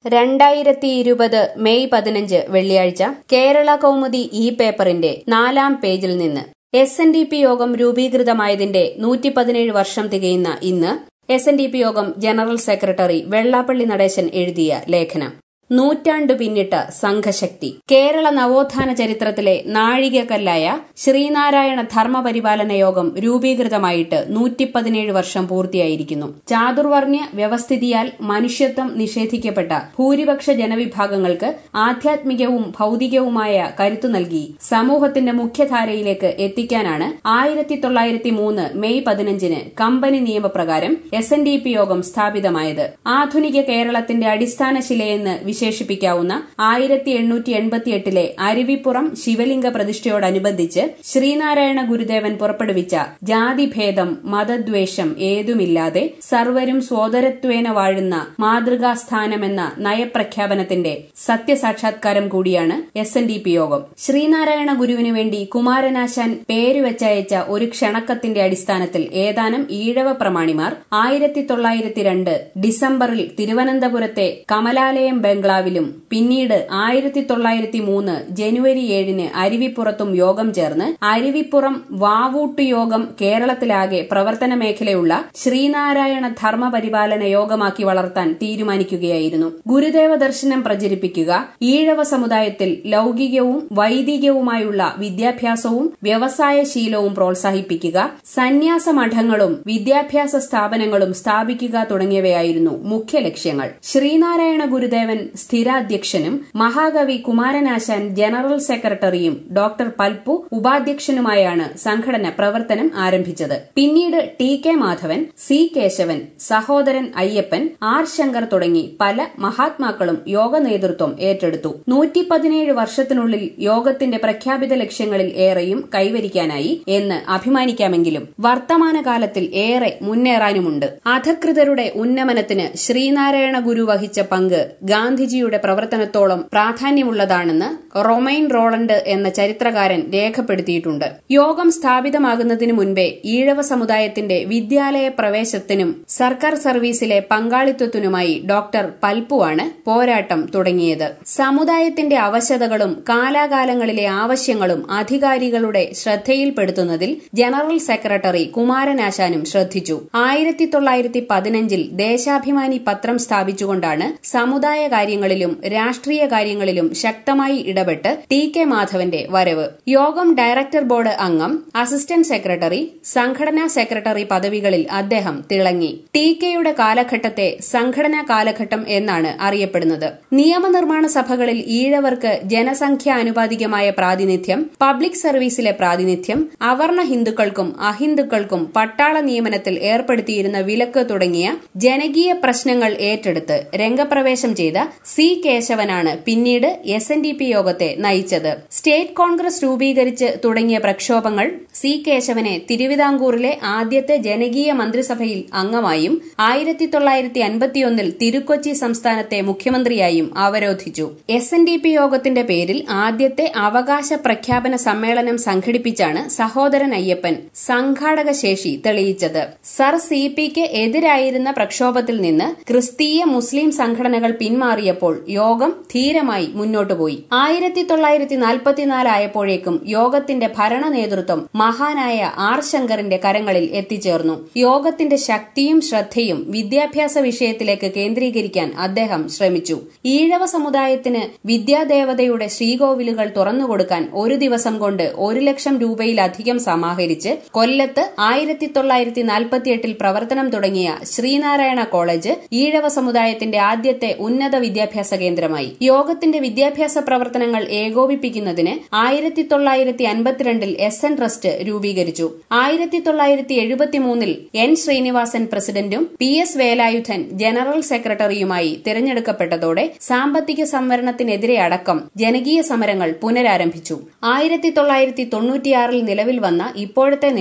രണ്ടായിരത്തി ഇരുപത് മെയ് പതിനഞ്ച് വെള്ളിയാഴ്ച കേരള കൗമുദി ഇ പേപ്പറിന്റെ നാലാം പേജിൽ നിന്ന് എസ് എൻ ഡി പി യോഗം രൂപീകൃതമായതിന്റെ നൂറ്റി പതിനേഴ് വർഷം തികയുന്ന ഇന്ന് എസ് എൻ ഡി പി യോഗം ജനറൽ സെക്രട്ടറി വെള്ളാപ്പള്ളി നടേശൻ എഴുതിയ ലേഖനം നൂറ്റാണ്ടു പിന്നിട്ട സംഘശക്തി കേരള നവോത്ഥാന ചരിത്രത്തിലെ നാഴികക്കല്ലായ ശ്രീനാരായണ ധർമ്മപരിപാലന യോഗം രൂപീകൃതമായിട്ട് നൂറ്റിപ്പതിനേഴ് വർഷം പൂർത്തിയായിരിക്കുന്നു ചാതുർവർണ്ണ്യ വ്യവസ്ഥിതിയാൽ മനുഷ്യത്വം നിഷേധിക്കപ്പെട്ട ഭൂരിപക്ഷ ജനവിഭാഗങ്ങൾക്ക് ആധ്യാത്മികവും ഭൌതികവുമായ കരുത്തു നൽകി സമൂഹത്തിന്റെ മുഖ്യധാരയിലേക്ക് എത്തിക്കാനാണ് ആയിരത്തി തൊള്ളായിരത്തി മൂന്ന് മെയ് പതിനഞ്ചിന് കമ്പനി നിയമപ്രകാരം എസ് എൻ ഡി പി യോഗം സ്ഥാപിതമായത് ആധുനിക കേരളത്തിന്റെ അടിസ്ഥാന ശിലയെന്ന് വിശേഷിപ്പിക്കാവുന്ന ആയിരത്തി എണ്ണൂറ്റി എൺപത്തിയെട്ടിലെ അരുവിപ്പുറം ശിവലിംഗ പ്രതിഷ്ഠയോടനുബന്ധിച്ച് ശ്രീനാരായണ ഗുരുദേവൻ പുറപ്പെടുവിച്ച ജാതിഭേദം മതദ്വേഷം ഏതുമില്ലാതെ സർവരും സോദരത്വേന വാഴുന്ന മാതൃകാസ്ഥാനമെന്ന നയപ്രഖ്യാപനത്തിന്റെ സത്യസാക്ഷാത്കാരം കൂടിയാണ് എസ് എൻ ഡി പി യോഗം ശ്രീനാരായണ ഗുരുവിനു വേണ്ടി കുമാരനാശാൻ പേരുവെച്ചയച്ച ഒരു ക്ഷണക്കത്തിന്റെ അടിസ്ഥാനത്തിൽ ഏതാനും ഈഴവ പ്രമാണിമാർ ആയിരത്തി തൊള്ളായിരത്തി രണ്ട് ഡിസംബറിൽ തിരുവനന്തപുരത്തെ കമലാലയം ബംഗ്ലാവിലും പിന്നീട് ആയിരത്തി തൊള്ളായിരത്തി മൂന്ന് ജനുവരി ഏഴിന് അരുവിപ്പുറത്തും യോഗം ചേർന്ന് അരുവിപ്പുറം വാവൂട്ട് യോഗം കേരളത്തിലാകെ പ്രവർത്തന മേഖലയുള്ള ശ്രീനാരായണ ധർമ്മപരിപാലന യോഗമാക്കി വളർത്താൻ തീരുമാനിക്കുകയായിരുന്നു ഗുരുദേവ ദർശനം പ്രചരിപ്പിക്കുക ഈഴവ സമുദായത്തിൽ ലൌകികവും വൈദികവുമായുള്ള വിദ്യാഭ്യാസവും വ്യവസായശീലവും പ്രോത്സാഹിപ്പിക്കുക സന്യാസ മഠങ്ങളും വിദ്യാഭ്യാസ സ്ഥാപനങ്ങളും സ്ഥാപിക്കുക തുടങ്ങിയവയായിരുന്നു മുഖ്യ ലക്ഷ്യങ്ങൾ ശ്രീനാരായണ ഗുരുദേവൻ സ്ഥിരാധ്യക്ഷനും മഹാകവി കുമാരനാശാൻ ജനറൽ സെക്രട്ടറിയും ഡോക്ടർ പൽപ്പു ഉപാധ്യക്ഷനുമായാണ് സംഘടന പ്രവർത്തനം ആരംഭിച്ചത് പിന്നീട് T K Madhavan C Kesavan Sahodaran Ayyappan R Shankar തുടങ്ങി പല മഹാത്മാക്കളും യോഗ നേതൃത്വം ഏറ്റെടുത്തു നൂറ്റി പതിനേഴ് വർഷത്തിനുള്ളിൽ യോഗത്തിന്റെ പ്രഖ്യാപിത ലക്ഷ്യങ്ങളിൽ ഏറെയും കൈവരിക്കാനായി എന്ന് അഭിമാനിക്കാമെങ്കിലും വർത്തമാനകാലത്തിൽ ഏറെ മുന്നേറാനുമുണ്ട് അധകൃതരുടെ ഉന്നമനത്തിന് ശ്രീനാരായണ ഗുരു വഹിച്ച പങ്ക് ഗാന്ധിജിയുടെ പ്രവർത്തനത്തോളം പ്രാധാന്യമുള്ളതാണെന്ന് റൊമൈൻ റോളണ്ട് എന്ന ചരിത്രകാരൻ രേഖപ്പെടുത്തിയിട്ടുണ്ട് യോഗം സ്ഥാപിതമാകുന്നതിനു മുൻപേ ഈഴവ സമുദായത്തിന്റെ വിദ്യാലയ പ്രവേശത്തിനും സർക്കാർ സർവീസിലെ പങ്കാളിത്തത്തിനുമായി ഡോക്ടർ പൽപ്പുവാണ് പോരാട്ടം തുടങ്ങിയത് സമുദായത്തിന്റെ അവശതകളും കാലാകാലങ്ങളിലെ ആവശ്യങ്ങളും അധികാരികളുടെ ശ്രദ്ധയിൽപ്പെടുത്തുന്നതിൽ ജനറൽ സെക്രട്ടറി കുമാരനാശാനും ശ്രദ്ധിച്ചു ആയിരത്തി തൊള്ളായിരത്തി പതിനഞ്ചിൽ ദേശാഭിമാനി പത്രം സ്ഥാപിച്ചുകൊണ്ടാണ് സമുദായ കാര്യങ്ങളിലും രാഷ്ട്രീയ കാര്യങ്ങളിലും ശക്തമായി ഇടപെട്ട് ടി കെ മാധവന്റെ വരവ് യോഗം ഡയറക്ടർ ബോർഡ് അംഗം അസിസ്റ്റന്റ് സെക്രട്ടറി സംഘടനാ സെക്രട്ടറി പദവികളിൽ അദ്ദേഹം തിളങ്ങി ടി കെയുടെ കാലഘട്ടത്തെ സംഘടനാ കാലഘട്ടം എന്നാണ് അറിയപ്പെടുന്നത് നിയമനിർമ്മാണ സഭകളിൽ ഈഴവർക്ക് ജനസംഖ്യാനുപാതികമായ പ്രാതിനിധ്യം പബ്ലിക് സർവീസിലെ പ്രാതിനിധ്യം അവർണ ഹിന്ദുക്കൾക്കും അഹിന്ദുക്കൾക്കും പട്ടാള നിയമനത്തിൽ ഏർപ്പെടുത്തിയിരുന്ന വിലക്ക് തുടങ്ങിയ ജനകീയ പ്രശ്നങ്ങൾ ഏറ്റെടുത്ത് രംഗപ്രവേശം ചെയ്ത സി കേശവനാണ് പിന്നീട് എസ് എൻ ഡി പി യോഗത്തെ നയിച്ചത് സ്റ്റേറ്റ് കോൺഗ്രസ് രൂപീകരിച്ച് തുടങ്ങിയ പ്രക്ഷോഭങ്ങൾ സി കേശവനെ തിരുവിതാംകൂറിലെ ആദ്യത്തെ ജനകീയ മന്ത്രിസഭയിൽ അംഗമായും ആയിരത്തി തൊള്ളായിരത്തി അൻപത്തിയൊന്നിൽ തിരുക്കൊച്ചി സംസ്ഥാനത്തെ മുഖ്യമന്ത്രിയായും അവരോധിച്ചു എസ് എൻ ഡി പി യോഗത്തിന്റെ പേരിൽ ആദ്യത്തെ അവകാശ പ്രഖ്യാപന സമ്മേളനം സംഘടിപ്പിച്ചാണ് സഹോദരൻ അയ്യപ്പൻ സംഘാടക ശേഷി തെളിയിച്ചത് സർ സി പിക്ക് എതിരായിരുന്ന പ്രക്ഷോഭത്തിൽ നിന്ന് ക്രിസ്തീയ മുസ്ലിം സംഘടനകൾ പിന്മാറിയപ്പോൾ യോഗം ധീരമായി മുന്നോട്ടുപോയി ആയിരത്തി തൊള്ളായിരത്തി നാൽപ്പത്തിനാലായപ്പോഴേക്കും യോഗത്തിന്റെ ഭരണ നേതൃത്വം മഹാനായ ആർ ശങ്കറിന്റെ കരങ്ങളിൽ എത്തിച്ചേർന്നു യോഗത്തിന്റെ ശക്തിയും ശ്രദ്ധയും വിദ്യാഭ്യാസ വിഷയത്തിലേക്ക് കേന്ദ്രീകരിക്കാൻ അദ്ദേഹം ശ്രമിച്ചു ഈഴവ സമുദായത്തിന് വിദ്യാദേവതയുടെ ശ്രീകോവിലുകൾ തുറന്നുകൊടുക്കാൻ ഒരു ദിവസം കൊണ്ട് ഒരു ലക്ഷം രൂപയിലധികം സമാഹരിച്ച് കൊല്ലത്ത് ആയിരത്തി തൊള്ളായിരത്തി നാൽപ്പത്തിയെട്ടിൽ പ്രവർത്തനം തുടങ്ങിയ ശ്രീനാരായണ കോളേജ് ഈഴവ സമുദായത്തിന്റെ ആദ്യത്തെ ഉന്നത വിദ്യാഭ്യാസ കേന്ദ്രമായി യോഗത്തിന്റെ വിദ്യാഭ്യാസ പ്രവർത്തനങ്ങൾ ഏകോപിപ്പിക്കുന്നതിന് ആയിരത്തി തൊള്ളായിരത്തി അൻപത്തിരണ്ടിൽ എസ് എൻ ട്രസ്റ്റ് രൂപീകരിച്ചു ആയിരത്തി തൊള്ളായിരത്തി എഴുപത്തിമൂന്നിൽ എൻ ശ്രീനിവാസൻ പ്രസിഡന്റും പി എസ് വേലായുധൻ ജനറൽ സെക്രട്ടറിയുമായി തിരഞ്ഞെടുക്കപ്പെട്ടതോടെ സാമ്പത്തിക സംവരണത്തിനെതിരെ അടക്കം ജനകീയ സമരങ്ങൾ പുനരാരംഭിച്ചു ആയിരത്തി തൊള്ളായിരത്തി തൊണ്ണൂറ്റിയാറിൽ നിലവിൽ വന്ന ഇപ്പോഴത്തെ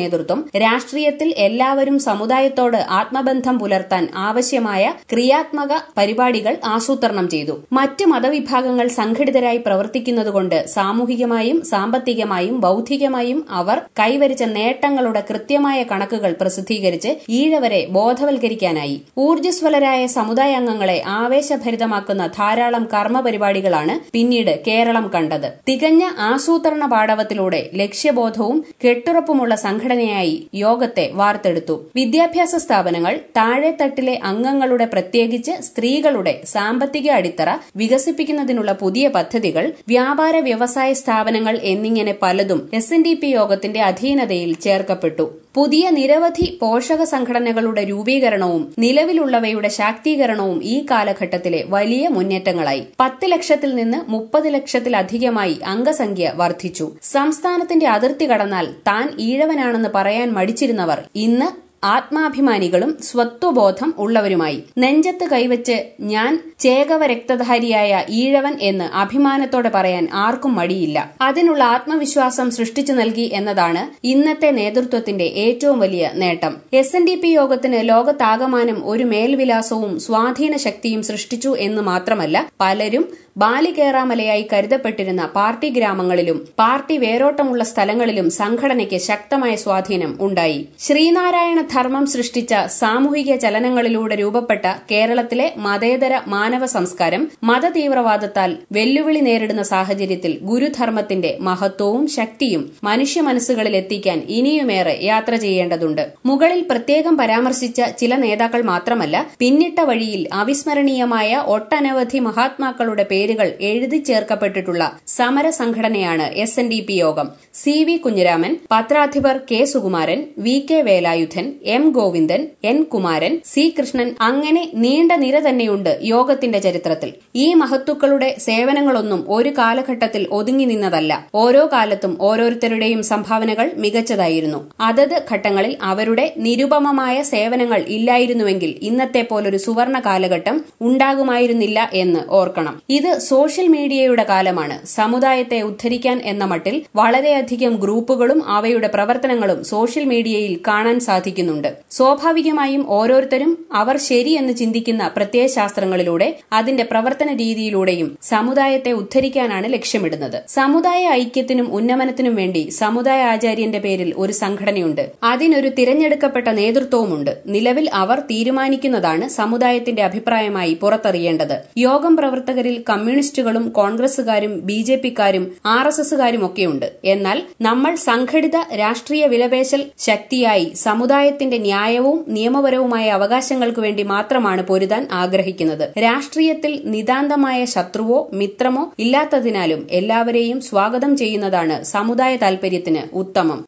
നേതൃത്വം രാഷ്ട്രീയത്തിൽ എല്ലാവരും സമുദായത്തോട് ആത്മബന്ധം പുലർത്താൻ ആവശ്യമായ ക്രിയാത്മക പരിപാടികൾ ആസൂത്രണം ചെയ്തു മറ്റ് മതവിഭാഗങ്ങൾ സംഘടിതരായി പ്രവർത്തിക്കുന്നതുകൊണ്ട് സാമൂഹികമായും സാമ്പത്തികമായും ബൌദ്ധികമായും അവർ കൈവരിച്ച നേട്ടങ്ങളുടെ കൃത്യമായ കണക്കുകൾ പ്രസിദ്ധീകരിച്ച് ഈഴവരെ ബോധവൽക്കരിക്കാനായി ഊർജ്ജസ്വലരായ സമുദായാംഗങ്ങളെ ആവേശഭരിതമാക്കുന്ന ധാരാളം കർമ്മ പരിപാടികളാണ് പിന്നീട് കേരളം കണ്ടത് തികഞ്ഞ ആസൂത്രണ പാടവത്തിലൂടെ ലക്ഷ്യബോധവും കെട്ടുറപ്പുമുള്ള സംഘടനയായി യോഗത്തെ വാർത്തെടുത്തു വിദ്യാഭ്യാസ സ്ഥാപനങ്ങൾ താഴെത്തട്ടിലെ അംഗങ്ങളുടെ പ്രത്യേകിച്ച് സ്ത്രീകളുടെ സാമ്പത്തിക അടിത്തറ വികസിപ്പിക്കുന്നതിനുള്ള പുതിയ പദ്ധതികൾ വ്യാപാര വ്യവസായ സ്ഥാപനങ്ങൾ എന്നിങ്ങനെ പലതും എസ് എൻ ഡി പി യോഗത്തിന്റെ അധീനതയിൽ ചേർക്കപ്പെട്ടു പുതിയ നിരവധി പോഷക സംഘടനകളുടെ രൂപീകരണവും നിലവിലുള്ളവയുടെ ശാക്തീകരണവും ഈ കാലഘട്ടത്തിലെ വലിയ മുന്നേറ്റങ്ങളായി പത്ത് ലക്ഷത്തിൽ നിന്ന് മുപ്പത് ലക്ഷത്തിലധികമായി അംഗസംഖ്യ വർദ്ധിച്ചു സംസ്ഥാനത്തിന്റെ അതിർത്തി കടന്നാൽ താൻ ഈഴവനാണെന്ന് പറയാൻ മടിച്ചിരുന്നവർ ഇന്ന് ആത്മാഭിമാനികളും സ്വത്വബോധം ഉള്ളവരുമായി നെഞ്ചത്ത് കൈവച്ച് ഞാൻ ചേകവ രക്തധാരിയായ ഈഴവൻ എന്ന് അഭിമാനത്തോടെ പറയാൻ ആർക്കും മടിയില്ല അതിനുള്ള ആത്മവിശ്വാസം സൃഷ്ടിച്ചു നൽകി എന്നതാണ് ഇന്നത്തെ നേതൃത്വത്തിന്റെ ഏറ്റവും വലിയ നേട്ടം എസ് എൻ ഡി പി യോഗത്തിന് ലോകത്താകമാനം ഒരു മേൽവിലാസവും സ്വാധീന ശക്തിയും സൃഷ്ടിച്ചു എന്ന് മാത്രമല്ല പലരും ബാലികേറാമലയായി കരുതപ്പെട്ടിരുന്ന പാർട്ടി ഗ്രാമങ്ങളിലും പാർട്ടി വേരോട്ടമുള്ള സ്ഥലങ്ങളിലും സംഘടനയ്ക്ക് ശക്തമായ സ്വാധീനം ഉണ്ടായി ശ്രീനാരായണ ധർമ്മം സൃഷ്ടിച്ച സാമൂഹിക ചലനങ്ങളിലൂടെ രൂപപ്പെട്ട കേരളത്തിലെ മതേതര മാനവ സംസ്കാരം മതതീവ്രവാദത്താൽ വെല്ലുവിളി നേരിടുന്ന സാഹചര്യത്തിൽ ഗുരുധർമ്മത്തിന്റെ മഹത്വവും ശക്തിയും മനുഷ്യ മനസ്സുകളിൽ എത്തിക്കാൻ ഇനിയുമേറെ യാത്ര ചെയ്യേണ്ടതുണ്ട് മുകളിൽ പ്രത്യേകം പരാമർശിച്ച ചില നേതാക്കൾ മാത്രമല്ല പിന്നിട്ട വഴിയിൽ അവിസ്മരണീയമായ ഒട്ടനവധി മഹാത്മാക്കളുടെ പേരുകൾ എഴുതി ചേർക്കപ്പെട്ടിട്ടുള്ള സമര സംഘടനയാണ് എസ് എൻ ഡി പി യോഗം സി വി കുഞ്ഞിരാമൻ പത്രാധിപർ K Sukumaran V K Velayudhan M Govindan N Kumaran C Krishnan അങ്ങനെ നീണ്ട നിര തന്നെയുണ്ട് യോഗത്തിന്റെ ചരിത്രത്തിൽ ഈ മഹത്തുക്കളുടെ സേവനങ്ങളൊന്നും ഒരു കാലഘട്ടത്തിൽ ഒതുങ്ങി നിന്നതല്ല ഓരോ കാലത്തും ഓരോരുത്തരുടെയും സംഭാവനകൾ മികച്ചതായിരുന്നു അതത് ഘട്ടങ്ങളിൽ അവരുടെ നിരുപമമായ സേവനങ്ങൾ ഇല്ലായിരുന്നുവെങ്കിൽ ഇന്നത്തെ പോലൊരു സുവർണ കാലഘട്ടം ഉണ്ടാകുമായിരുന്നില്ല എന്ന് ഓർക്കണം ഇത് സോഷ്യൽ മീഡിയയുടെ കാലമാണ് സമുദായത്തെ ഉദ്ധരിക്കാൻ എന്ന മട്ടിൽ വളരെയധികം ഗ്രൂപ്പുകളും അവയുടെ പ്രവർത്തനങ്ങളും സോഷ്യൽ മീഡിയയിൽ കാണാൻ സാധിക്കുന്നുണ്ട് സ്വാഭാവികമായും ഓരോരുത്തരും അവർ ശരിയെന്ന് ചിന്തിക്കുന്ന പ്രത്യയശാസ്ത്രങ്ങളിലൂടെ അതിന്റെ പ്രവർത്തന രീതിയിലൂടെയും സമുദായത്തെ ഉദ്ധരിക്കാനാണ് ലക്ഷ്യമിടുന്നത് സമുദായ ഐക്യത്തിനും ഉന്നമനത്തിനും വേണ്ടി സമുദായ ആചാര്യന്റെ പേരിൽ ഒരു സംഘടനയുണ്ട് അതിനൊരു തിരഞ്ഞെടുക്കപ്പെട്ട നേതൃത്വവുമുണ്ട് നിലവിൽ അവർ തീരുമാനിക്കുന്നതാണ് സമുദായത്തിന്റെ അഭിപ്രായമായി പുറത്തറിയേണ്ടത് യോഗം പ്രവർത്തകരിൽ കമ്മ്യൂണിസ്റ്റുകളും കോൺഗ്രസുകാരും ബി ജെ പിക്കാരും ആർ എസ് എസുകാരും ഒക്കെയുണ്ട് എന്നാൽ നമ്മൾ സംഘടിത രാഷ്ട്രീയ വിലപേശൽ ശക്തിയായി സമുദായത്തിന്റെ ന്യായവും നിയമപരവുമായ അവകാശങ്ങൾക്ക് വേണ്ടി മാത്രമാണ് പൊരുതാൻ ആഗ്രഹിക്കുന്നത് രാഷ്ട്രീയത്തിൽ നിതാന്തമായ ശത്രുവോ മിത്രമോ ഇല്ലാത്തതിനാലും എല്ലാവരെയും സ്വാഗതം ചെയ്യുന്നതാണ് സമുദായ താൽപര്യത്തിന് ഉത്തമം